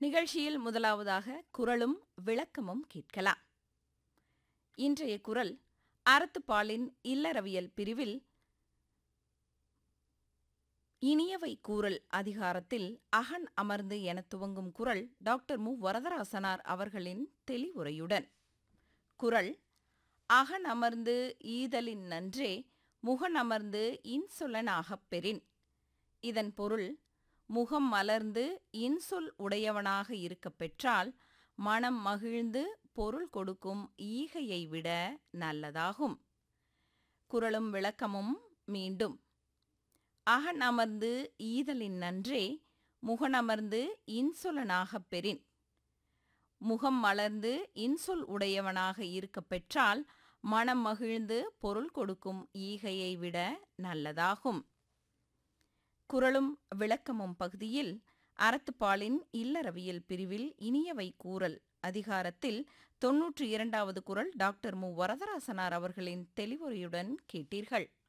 நிகழ்ச்சியில் முதலாவதாக குரலும் விளக்கமும் கேட்கலாம் இன்றைய குரல் அறத்துப்பாலின் இல்லறவியல் பிரிவில் இனியவை கூறல் அதிகாரத்தில் அகன் அமர்ந்து என துவங்கும் குரல் டாக்டர் மு வரதராசனார் அவர்களின் தெளிவுரையுடன் குரல் அகன் அமர்ந்து ஈதலின் நன்றே முகன் அமர்ந்து இன்சொலனாகப் பெறின் இதன் பொருள் முகம் மலர்ந்து இன்சொல் உடையவனாக இருக்கப் பெற்றால் மனம் மகிழ்ந்து பொருள் கொடுக்கும் ஈகையை விட நல்லதாகும் குரலும் விளக்கமும் மீண்டும் அகன் அமர்ந்து ஈதலின் நன்றே முகனமர்ந்து இன்சொலனாகப் பெறின் முகம் மலர்ந்து இன்சொல் உடையவனாக இருக்கப் பெற்றால் மனம் மகிழ்ந்து பொருள் கொடுக்கும் ஈகையை விட நல்லதாகும் குரலும் விளக்கமும் பகுதியில் அறத்துப்பாலின் இல்லறவியல் பிரிவில் இனியவை கூறல் அதிகாரத்தில் தொன்னூற்றி இரண்டாவது குரல் டாக்டர் மு வரதராசனார் அவர்களின் தெளிவுரையுடன் கேட்டீர்கள்